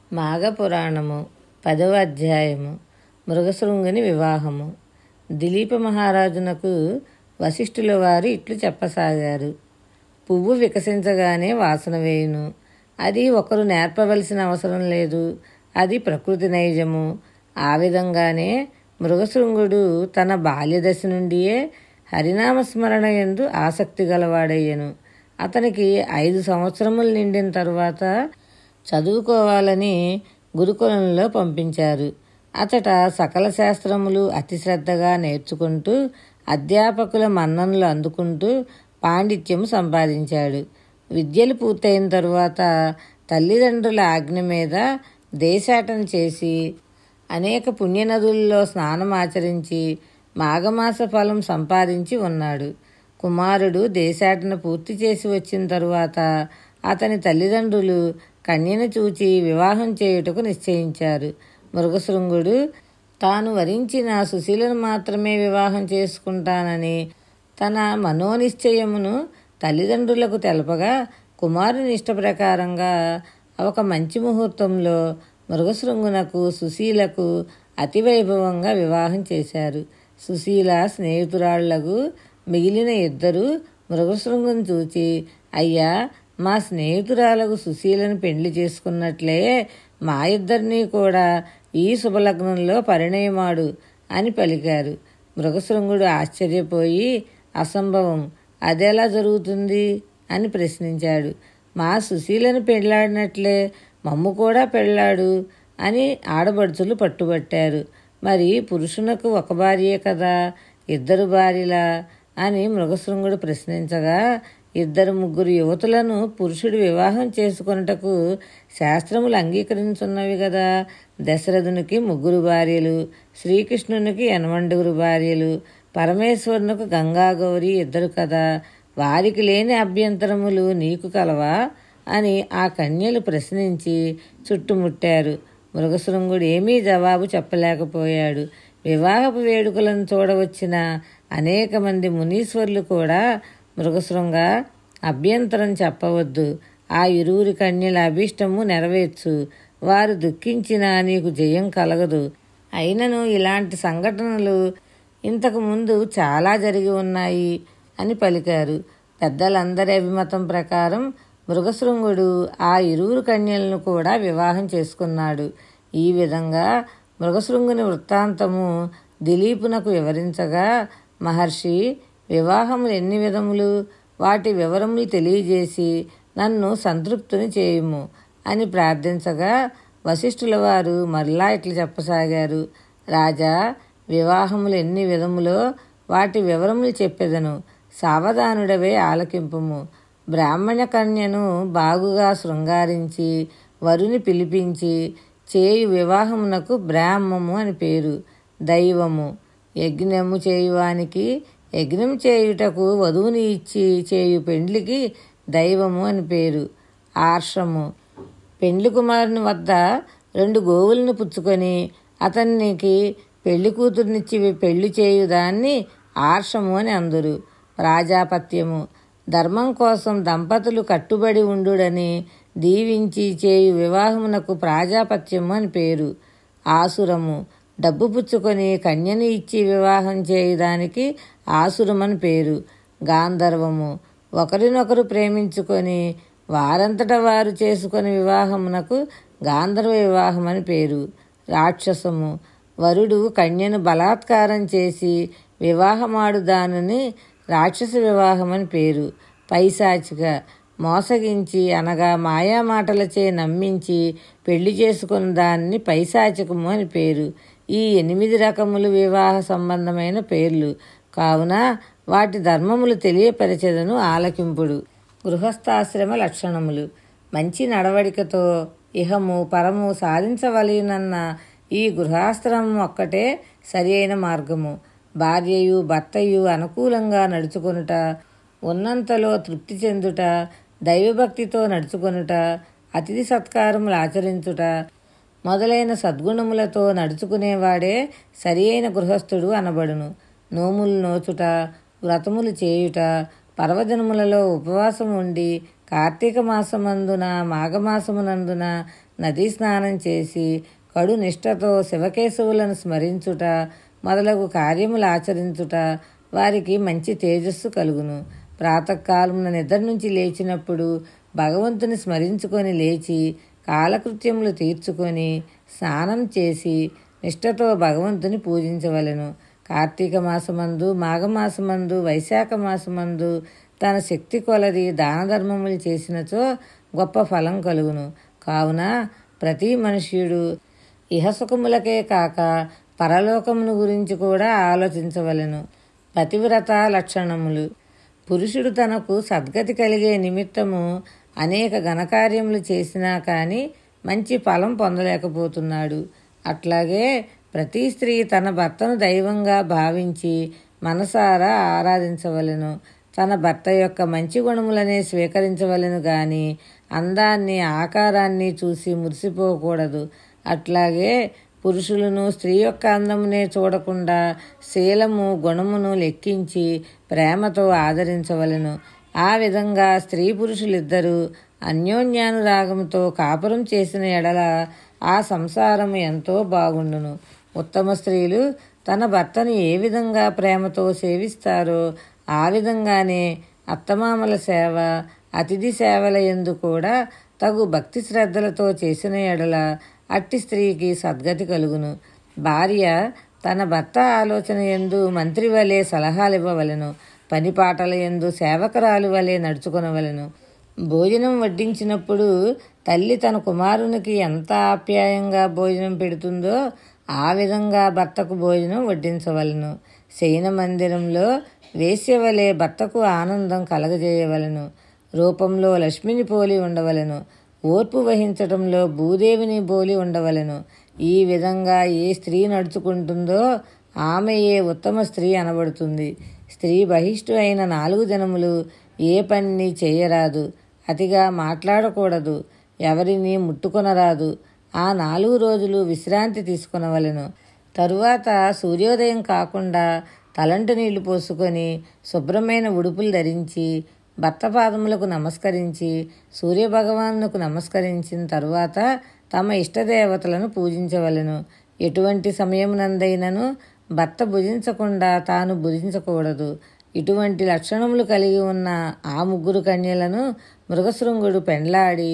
మాఘపురాణము పదవ అధ్యాయము మృగశృంగుని వివాహము దిలీప మహారాజునకు వశిష్ఠుల వారు ఇట్లు చెప్పసాగారు పువ్వు వికసించగానే వాసన వేయును అది ఒకరు నేర్పవలసిన అవసరం లేదు అది ప్రకృతి నైజము ఆ విధంగానే మృగశృంగుడు తన బాల్యదశ నుండియే హరినామస్మరణ ఎందు ఆసక్తి గలవాడయ్యను అతనికి ఐదు సంవత్సరములు నిండిన తరువాత చదువుకోవాలని గురుకులంలో పంపించారు అతట సకల శాస్త్రములు అతి శ్రద్ధగా నేర్చుకుంటూ అధ్యాపకుల మన్ననలు అందుకుంటూ పాండిత్యము సంపాదించాడు విద్యలు పూర్తయిన తరువాత తల్లిదండ్రుల ఆజ్ఞ మీద దేశాటన చేసి అనేక పుణ్యనదుల్లో స్నానం ఆచరించి మాఘమాస ఫలం సంపాదించి ఉన్నాడు కుమారుడు దేశాటన పూర్తి చేసి వచ్చిన తరువాత అతని తల్లిదండ్రులు కన్యను చూచి వివాహం చేయుటకు నిశ్చయించారు మృగశృంగుడు తాను వరించిన సుశీలను మాత్రమే వివాహం చేసుకుంటానని తన మనోనిశ్చయమును తల్లిదండ్రులకు తెలపగా కుమారుని ఇష్ట ప్రకారంగా ఒక మంచి ముహూర్తంలో మృగశృంగునకు సుశీలకు అతి వైభవంగా వివాహం చేశారు సుశీల స్నేహితురాళ్లకు మిగిలిన ఇద్దరు మృగశృంగుని చూచి అయ్యా మా స్నేహితురాలకు సుశీలను పెళ్లి చేసుకున్నట్లే మా ఇద్దరినీ కూడా ఈ శుభలగ్నంలో పరిణయమాడు అని పలికారు మృగశృంగుడు ఆశ్చర్యపోయి అసంభవం అదెలా జరుగుతుంది అని ప్రశ్నించాడు మా సుశీలను పెళ్లాడినట్లే మమ్ము కూడా పెళ్ళాడు అని ఆడబడుచులు పట్టుబట్టారు మరి పురుషునకు ఒక భార్యే కదా ఇద్దరు భార్యలా అని మృగశృంగుడు ప్రశ్నించగా ఇద్దరు ముగ్గురు యువతులను పురుషుడు వివాహం చేసుకొనుటకు శాస్త్రములు అంగీకరించున్నవి కదా దశరథునికి ముగ్గురు భార్యలు శ్రీకృష్ణునికి ఎనమండుగురు భార్యలు పరమేశ్వరునికి గంగాగౌరి ఇద్దరు కదా వారికి లేని అభ్యంతరములు నీకు కలవా అని ఆ కన్యలు ప్రశ్నించి చుట్టుముట్టారు మృగశృంగుడు ఏమీ జవాబు చెప్పలేకపోయాడు వివాహపు వేడుకలను చూడవచ్చిన అనేక మంది మునీశ్వరులు కూడా మృగశృంగ అభ్యంతరం చెప్పవద్దు ఆ ఇరువురి కన్యల అభీష్టము నెరవేర్చు వారు దుఃఖించినా నీకు జయం కలగదు అయినను ఇలాంటి సంఘటనలు ఇంతకు ముందు చాలా జరిగి ఉన్నాయి అని పలికారు పెద్దలందరి అభిమతం ప్రకారం మృగశృంగుడు ఆ ఇరువురు కన్యలను కూడా వివాహం చేసుకున్నాడు ఈ విధంగా మృగశృంగుని వృత్తాంతము దిలీపునకు వివరించగా మహర్షి వివాహములు ఎన్ని విధములు వాటి వివరములు తెలియజేసి నన్ను సంతృప్తిని చేయుము అని ప్రార్థించగా వశిష్ఠుల వారు మరలా ఇట్లు చెప్పసాగారు రాజా వివాహములు ఎన్ని విధములో వాటి వివరములు చెప్పెదను సావధానుడవే ఆలకింపుము బ్రాహ్మణ కన్యను బాగుగా శృంగారించి వరుని పిలిపించి చేయు వివాహమునకు బ్రాహ్మము అని పేరు దైవము యజ్ఞము చేయువానికి యజ్ఞం చేయుటకు వధువుని ఇచ్చి చేయు పెండ్లికి దైవము అని పేరు ఆర్షము పెండ్లి కుమారుని వద్ద రెండు గోవులను పుచ్చుకొని అతనికి పెళ్లి కూతురునిచ్చి పెళ్లి చేయుదాన్ని ఆర్షము అని అందరు ప్రాజాపత్యము ధర్మం కోసం దంపతులు కట్టుబడి ఉండుడని దీవించి చేయు వివాహమునకు ప్రాజాపత్యము అని పేరు ఆసురము డబ్బు పుచ్చుకొని కన్యను ఇచ్చి వివాహం చేయుదానికి ఆసురమని పేరు గాంధర్వము ఒకరినొకరు ప్రేమించుకొని వారంతట వారు చేసుకొని వివాహమునకు గాంధర్వ వివాహం అని పేరు రాక్షసము వరుడు కన్యను బలాత్కారం చేసి వివాహమాడు దానిని రాక్షస వివాహం అని పేరు పైశాచిక మోసగించి అనగా మాయా మాటలచే నమ్మించి పెళ్లి చేసుకున్న దాన్ని పైశాచికము అని పేరు ఈ ఎనిమిది రకములు వివాహ సంబంధమైన పేర్లు కావున వాటి ధర్మములు తెలియపరిచెదను ఆలకింపుడు గృహస్థాశ్రమ లక్షణములు మంచి నడవడికతో ఇహము పరము సాధించవలనన్న ఈ గృహాశ్రమం ఒక్కటే సరి అయిన మార్గము భార్యయు భర్తయు అనుకూలంగా నడుచుకొనుట ఉన్నంతలో తృప్తి చెందుట దైవభక్తితో నడుచుకొనుట అతిథి సత్కారములు ఆచరించుట మొదలైన సద్గుణములతో నడుచుకునేవాడే సరి అయిన గృహస్థుడు అనబడును నోములు నోచుట వ్రతములు చేయుట పర్వదినములలో ఉపవాసం ఉండి కార్తీక మాసమందున మాఘమాసమునందున నదీ స్నానం చేసి కడు నిష్ఠతో శివకేశవులను స్మరించుట మొదలగు కార్యములు ఆచరించుట వారికి మంచి తేజస్సు కలుగును ప్రాతకాలమున నిద్ర నుంచి లేచినప్పుడు భగవంతుని స్మరించుకొని లేచి కాలకృత్యములు తీర్చుకొని స్నానం చేసి నిష్ఠతో భగవంతుని పూజించవలెను కార్తీక మాసమందు మాఘమాసమందు వైశాఖ మాసమందు తన శక్తి కొలది దాన ధర్మములు చేసినచో గొప్ప ఫలం కలుగును కావున ప్రతి మనుష్యుడు ఇహసుఖములకే కాక పరలోకమును గురించి కూడా ఆలోచించవలెను పతివ్రత లక్షణములు పురుషుడు తనకు సద్గతి కలిగే నిమిత్తము అనేక ఘనకార్యములు చేసినా కానీ మంచి ఫలం పొందలేకపోతున్నాడు అట్లాగే ప్రతి స్త్రీ తన భర్తను దైవంగా భావించి మనసారా ఆరాధించవలెను తన భర్త యొక్క మంచి గుణములనే స్వీకరించవలెను గాని అందాన్ని ఆకారాన్ని చూసి మురిసిపోకూడదు అట్లాగే పురుషులను స్త్రీ యొక్క అందమునే చూడకుండా శీలము గుణమును లెక్కించి ప్రేమతో ఆదరించవలెను ఆ విధంగా స్త్రీ పురుషులిద్దరూ అన్యోన్యానురాగంతో కాపురం చేసిన ఎడల ఆ సంసారం ఎంతో బాగుండును ఉత్తమ స్త్రీలు తన భర్తను ఏ విధంగా ప్రేమతో సేవిస్తారో ఆ విధంగానే అత్తమామల సేవ అతిథి సేవల ఎందు కూడా తగు భక్తి శ్రద్ధలతో చేసిన ఎడల అట్టి స్త్రీకి సద్గతి కలుగును భార్య తన భర్త ఆలోచన ఎందు మంత్రి వలె సలహాలు ఇవ్వవలెను పని పాటల ఎందు సేవకురాలు వలె నడుచుకొనవలెను భోజనం వడ్డించినప్పుడు తల్లి తన కుమారునికి ఎంత ఆప్యాయంగా భోజనం పెడుతుందో ఆ విధంగా భర్తకు భోజనం వడ్డించవలను శయన మందిరంలో వేశ్యవలే భర్తకు ఆనందం కలగజేయవలను రూపంలో లక్ష్మిని పోలి ఉండవలను ఓర్పు వహించటంలో భూదేవిని పోలి ఉండవలను ఈ విధంగా ఏ స్త్రీ నడుచుకుంటుందో ఆమె ఏ ఉత్తమ స్త్రీ అనబడుతుంది స్త్రీ బహిష్టు అయిన నాలుగు దినములు ఏ పని చేయరాదు అతిగా మాట్లాడకూడదు ఎవరిని ముట్టుకొనరాదు ఆ నాలుగు రోజులు విశ్రాంతి తీసుకొనవలెను తరువాత సూర్యోదయం కాకుండా తలంటు నీళ్లు పోసుకొని శుభ్రమైన ఉడుపులు ధరించి భర్త పాదములకు నమస్కరించి సూర్యభగవానుకు నమస్కరించిన తరువాత తమ ఇష్టదేవతలను పూజించవలెను ఎటువంటి సమయమునందైనను భర్త భుజించకుండా తాను భుజించకూడదు ఇటువంటి లక్షణములు కలిగి ఉన్న ఆ ముగ్గురు కన్యలను మృగశృంగుడు పెండ్లాడి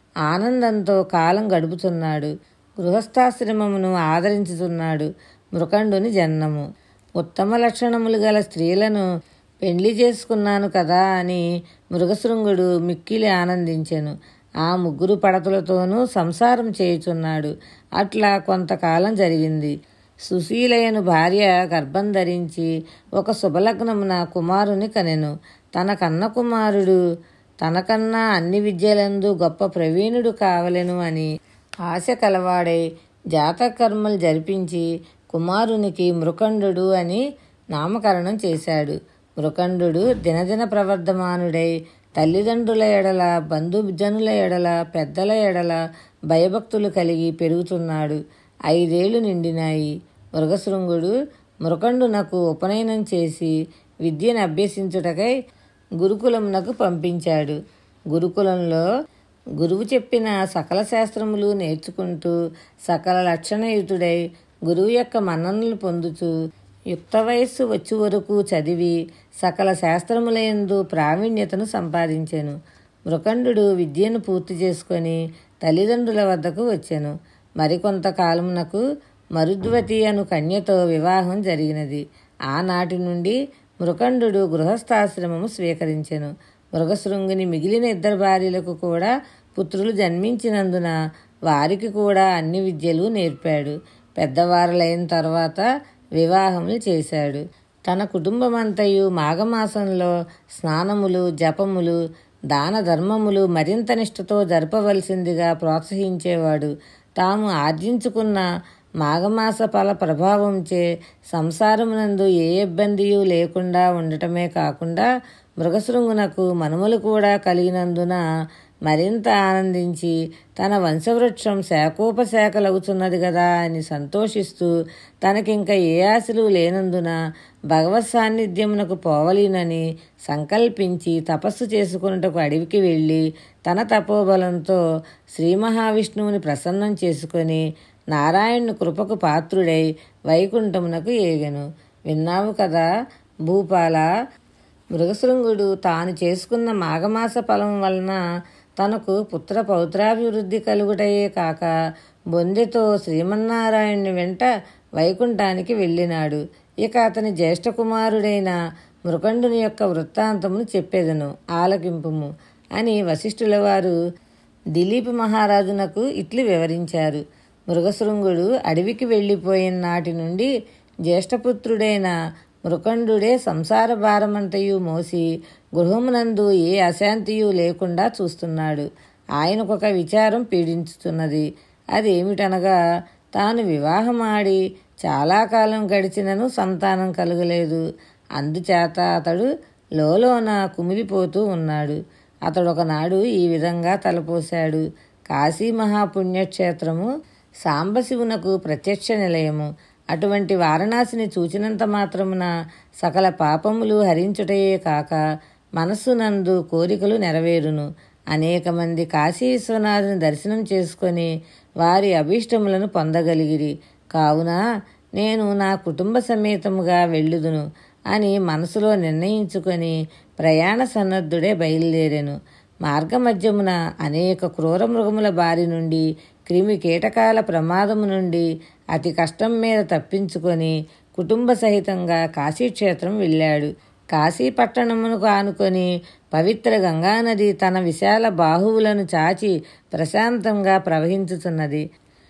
ఆనందంతో కాలం గడుపుతున్నాడు గృహస్థాశ్రమమును ఆదరించుతున్నాడు మృకండుని జన్మము ఉత్తమ లక్షణములు గల స్త్రీలను పెండ్లి చేసుకున్నాను కదా అని మృగశృంగుడు మిక్కిలి ఆనందించెను ఆ ముగ్గురు పడతులతోనూ సంసారం చేయుచున్నాడు అట్లా కొంతకాలం జరిగింది సుశీలయను భార్య గర్భం ధరించి ఒక శుభలగ్నమున కుమారుని కనెను తన కన్న కుమారుడు తనకన్నా అన్ని విద్యలందు గొప్ప ప్రవీణుడు కావలెను అని ఆశ కలవాడై జాతకర్మలు జరిపించి కుమారునికి మృకండు అని నామకరణం చేశాడు మృకండు దినదిన ప్రవర్ధమానుడై తల్లిదండ్రుల ఎడల బంధుజనుల ఎడల పెద్దల ఎడల భయభక్తులు కలిగి పెరుగుతున్నాడు ఐదేళ్లు నిండినాయి మృగశృంగుడు మృకండునకు ఉపనయనం చేసి విద్యను అభ్యసించుటకై గురుకులమునకు పంపించాడు గురుకులంలో గురువు చెప్పిన సకల శాస్త్రములు నేర్చుకుంటూ సకల లక్షణయుతుడై గురువు యొక్క మన్ననలు పొందుతూ యుక్త వయస్సు వచ్చి వరకు చదివి సకల శాస్త్రములందు ప్రావీణ్యతను సంపాదించాను మృకండు విద్యను పూర్తి చేసుకొని తల్లిదండ్రుల వద్దకు వచ్చాను మరికొంత కాలమునకు మరుద్వతి అను కన్యతో వివాహం జరిగినది ఆనాటి నుండి మృకండు గృహస్థాశ్రమము స్వీకరించెను మృగశృంగుని మిగిలిన ఇద్దరు భార్యలకు కూడా పుత్రులు జన్మించినందున వారికి కూడా అన్ని విద్యలు నేర్పాడు పెద్దవారులైన తర్వాత వివాహములు చేశాడు తన కుటుంబమంతయు మాఘమాసంలో స్నానములు జపములు దాన ధర్మములు మరింత నిష్ఠతో జరపవలసిందిగా ప్రోత్సహించేవాడు తాము ఆర్జించుకున్న మాఘమాస ఫల ప్రభావంచే సంసారమునందు ఏ ఇబ్బందియు లేకుండా ఉండటమే కాకుండా మృగశృంగునకు మనుమలు కూడా కలిగినందున మరింత ఆనందించి తన వంశవృక్షం శాఖోపశాఖలవుతున్నది కదా అని సంతోషిస్తూ తనకింక ఏ ఆశలు లేనందున భగవత్ సాన్నిధ్యమునకు పోవలీనని సంకల్పించి తపస్సు చేసుకున్నటకు అడవికి వెళ్ళి తన తపోబలంతో శ్రీ మహావిష్ణువుని ప్రసన్నం చేసుకొని నారాయణుని కృపకు పాత్రుడై వైకుంఠమునకు ఏగెను విన్నావు కదా భూపాల మృగశృంగుడు తాను చేసుకున్న మాఘమాస ఫలం వలన తనకు పుత్ర పౌత్రాభివృద్ధి కలుగుటయే కాక బొందెతో శ్రీమన్నారాయణుని వెంట వైకుంఠానికి వెళ్ళినాడు ఇక అతని జ్యేష్ఠ కుమారుడైన మృకండుని యొక్క వృత్తాంతమును చెప్పేదను ఆలకింపుము అని వశిష్ఠుల వారు దిలీప్ మహారాజునకు ఇట్లు వివరించారు మృగశృంగుడు అడవికి వెళ్ళిపోయిన నాటి నుండి జ్యేష్ఠపుత్రుడైన మృకండుడే సంసార భారమంతయు మోసి గృహమునందు ఏ అశాంతియు లేకుండా చూస్తున్నాడు ఆయనకొక విచారం పీడించుతున్నది అదేమిటనగా తాను వివాహమాడి చాలా కాలం గడిచినను సంతానం కలగలేదు అందుచేత అతడు లోలోన కుమిలిపోతూ ఉన్నాడు అతడు ఒకనాడు ఈ విధంగా తలపోశాడు కాశీ మహాపుణ్యక్షేత్రము సాంబశివునకు ప్రత్యక్ష నిలయము అటువంటి వారణాసిని చూచినంత మాత్రమున సకల పాపములు హరించుటయే కాక మనస్సునందు కోరికలు నెరవేరును అనేక మంది కాశీ విశ్వనాథుని దర్శనం చేసుకొని వారి అభీష్టములను పొందగలిగిరి కావున నేను నా కుటుంబ సమేతముగా వెళ్ళుదును అని మనసులో నిర్ణయించుకొని ప్రయాణ సన్నద్ధుడే బయలుదేరాను మార్గమధ్యమున అనేక క్రూర మృగముల బారి నుండి క్రిమి కీటకాల ప్రమాదము నుండి అతి కష్టం మీద తప్పించుకొని కుటుంబ సహితంగా కాశీక్షేత్రం వెళ్ళాడు కాశీ పట్టణమునకు ఆనుకొని పవిత్ర గంగానది తన విశాల బాహువులను చాచి ప్రశాంతంగా ప్రవహించుతున్నది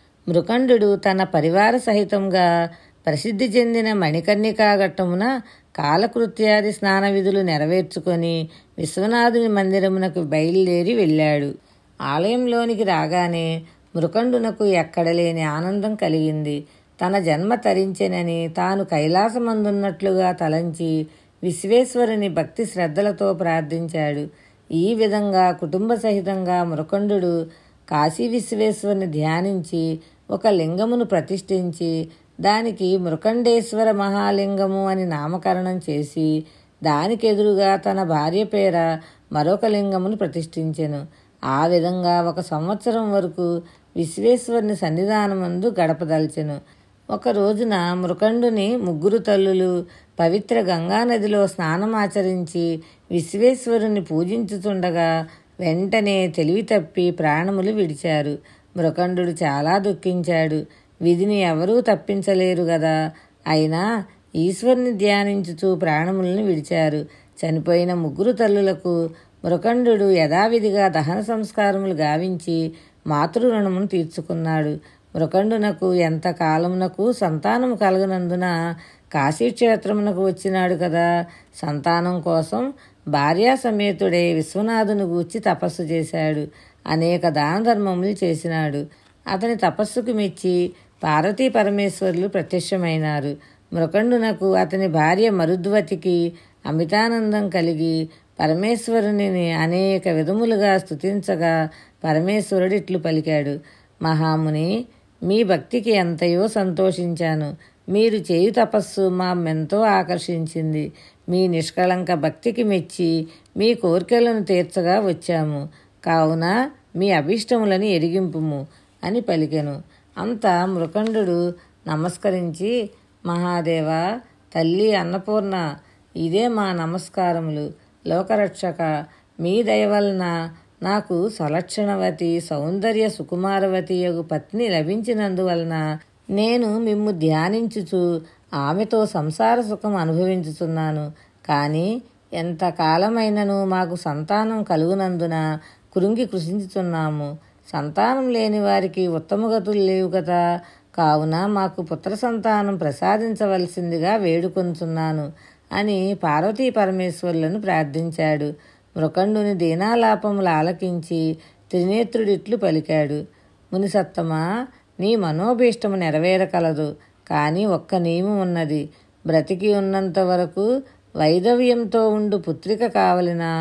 మృకండు తన పరివార సహితంగా ప్రసిద్ధి చెందిన మణికర్ణికా ఘట్టమున కాలకృత్యాది స్నాన విధులు నెరవేర్చుకొని విశ్వనాథుని మందిరమునకు బయలుదేరి వెళ్ళాడు ఆలయంలోనికి రాగానే మృకండునకు ఎక్కడలేని ఆనందం కలిగింది తన జన్మ తరించెనని తాను కైలాసమందున్నట్లుగా తలంచి విశ్వేశ్వరుని భక్తి శ్రద్ధలతో ప్రార్థించాడు ఈ విధంగా కుటుంబ సహితంగా మృకండు కాశీ విశ్వేశ్వరుని ధ్యానించి ఒక లింగమును ప్రతిష్ఠించి దానికి మృకండేశ్వర మహాలింగము అని నామకరణం చేసి దానికెదురుగా తన భార్య పేర మరొక లింగమును ప్రతిష్ఠించెను ఆ విధంగా ఒక సంవత్సరం వరకు విశ్వేశ్వరుని సన్నిధానమందు గడపదల్చెను ఒక రోజున మృకండుని ముగ్గురు తల్లులు పవిత్ర గంగానదిలో స్నానమాచరించి విశ్వేశ్వరుని పూజించుతుండగా వెంటనే తెలివి తప్పి ప్రాణములు విడిచారు మృకండు చాలా దుఃఖించాడు విధిని ఎవరూ తప్పించలేరు గదా అయినా ఈశ్వరుని ధ్యానించుతూ ప్రాణములను విడిచారు చనిపోయిన ముగ్గురు తల్లులకు మృకండు యథావిధిగా దహన సంస్కారములు గావించి మాతృ రుణమును తీర్చుకున్నాడు మృకండునకు ఎంత కాలమునకు సంతానం కలగనందున కాశీక్షేత్రమునకు వచ్చినాడు కదా సంతానం కోసం భార్యా సమేతుడే విశ్వనాథుని గూర్చి తపస్సు చేశాడు అనేక దాన ధర్మములు చేసినాడు అతని తపస్సుకు మెచ్చి పార్వతీ పరమేశ్వరులు ప్రత్యక్షమైనారు మృకండునకు అతని భార్య మరుద్వతికి అమితానందం కలిగి పరమేశ్వరుని అనేక విధములుగా స్తుతించగా పరమేశ్వరుడు ఇట్లు పలికాడు మహాముని మీ భక్తికి ఎంతయో సంతోషించాను మీరు చేయు తపస్సు మా ఎంతో ఆకర్షించింది మీ నిష్కళంక భక్తికి మెచ్చి మీ కోరికలను తీర్చగా వచ్చాము కావున మీ అభీష్టములను ఎరిగింపుము అని పలికెను అంత మృకండు నమస్కరించి మహాదేవ తల్లి అన్నపూర్ణ ఇదే మా నమస్కారములు లోకరక్షక మీ దయ వలన నాకు సలక్షణవతి సౌందర్య సుకుమారవతి యగు పత్ని లభించినందువలన నేను మిమ్ము ధ్యానించుచు ఆమెతో సంసార సుఖం అనుభవించుతున్నాను కానీ ఎంత కాలమైనను మాకు సంతానం కలుగునందున కృంగి కృషించుతున్నాము సంతానం లేని వారికి ఉత్తమగతులు లేవు కదా కావున మాకు పుత్ర సంతానం ప్రసాదించవలసిందిగా వేడుకొంచున్నాను అని పార్వతీ పరమేశ్వరులను ప్రార్థించాడు మృకండుని దీనాలాపములు ఆలకించి త్రినేత్రుడిట్లు పలికాడు మునిసత్తమా నీ మనోభీష్టము నెరవేరకలదు కానీ ఒక్క నియమం ఉన్నది బ్రతికి ఉన్నంత వరకు వైదవ్యంతో ఉండు పుత్రిక కావలినా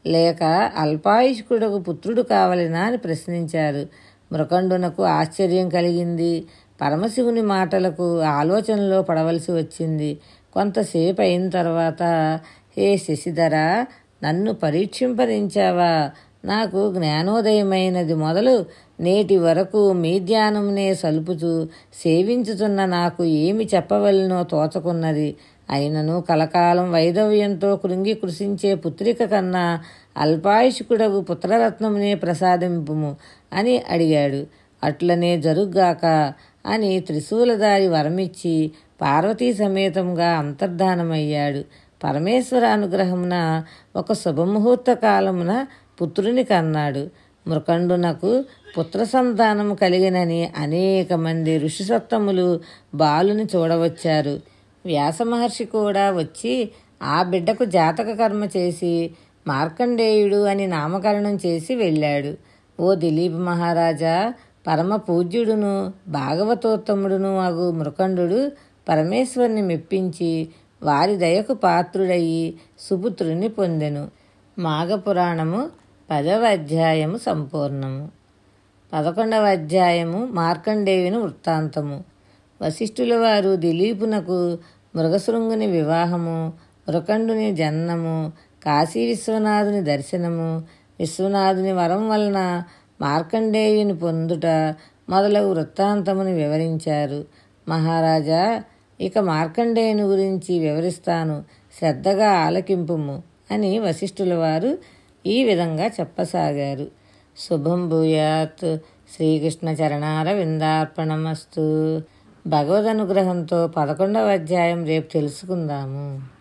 లేక అల్పాయుష్కుడకు పుత్రుడు కావలినా అని ప్రశ్నించారు మృకండునకు ఆశ్చర్యం కలిగింది పరమశివుని మాటలకు ఆలోచనలో పడవలసి వచ్చింది కొంతసేపు అయిన తర్వాత హే శశిధర నన్ను పరీక్షింపరించావా నాకు జ్ఞానోదయమైనది మొదలు నేటి వరకు మీ ధ్యానమునే సలుపుతూ సేవించుతున్న నాకు ఏమి చెప్పవలనో తోచకున్నది అయినను కలకాలం వైదవ్యంతో కృంగి కృషించే పుత్రిక కన్నా అల్పాయుష్కుడగు పుత్రరత్నమునే ప్రసాదింపుము అని అడిగాడు అట్లనే జరుగ్గాక అని త్రిశూలదారి వరమిచ్చి పార్వతీ సమేతంగా అంతర్ధానమయ్యాడు పరమేశ్వర అనుగ్రహమున ఒక శుభముహూర్త కాలమున పుత్రుని కన్నాడు మృకండునకు పుత్ర సంతానము కలిగినని అనేక మంది ఋషిసత్తములు బాలుని చూడవచ్చారు వ్యాస మహర్షి కూడా వచ్చి ఆ బిడ్డకు జాతక కర్మ చేసి మార్కండేయుడు అని నామకరణం చేసి వెళ్ళాడు ఓ దిలీప్ మహారాజా పరమ పూజ్యుడును భాగవతోత్తముడును అగు మృకండు పరమేశ్వరుని మెప్పించి వారి దయకు పాత్రుడయి సుపుత్రుని పొందెను మాఘపురాణము పదవ అధ్యాయము సంపూర్ణము పదకొండవ అధ్యాయము మార్కండేయుని వృత్తాంతము వశిష్ఠుల వారు దిలీపునకు మృగశృంగుని వివాహము మృకండుని జననము కాశీ విశ్వనాథుని దర్శనము విశ్వనాథుని వరం వలన మార్కండేయుని పొందుట మొదలగు వృత్తాంతముని వివరించారు మహారాజా ఇక మార్కండేయుని గురించి వివరిస్తాను శ్రద్ధగా ఆలకింపుము అని వశిష్ఠుల వారు ఈ విధంగా చెప్పసాగారు శుభం భూయాత్ శ్రీకృష్ణ చరణార విందార్పణమస్తు భగవద్ అనుగ్రహంతో పదకొండవ అధ్యాయం రేపు తెలుసుకుందాము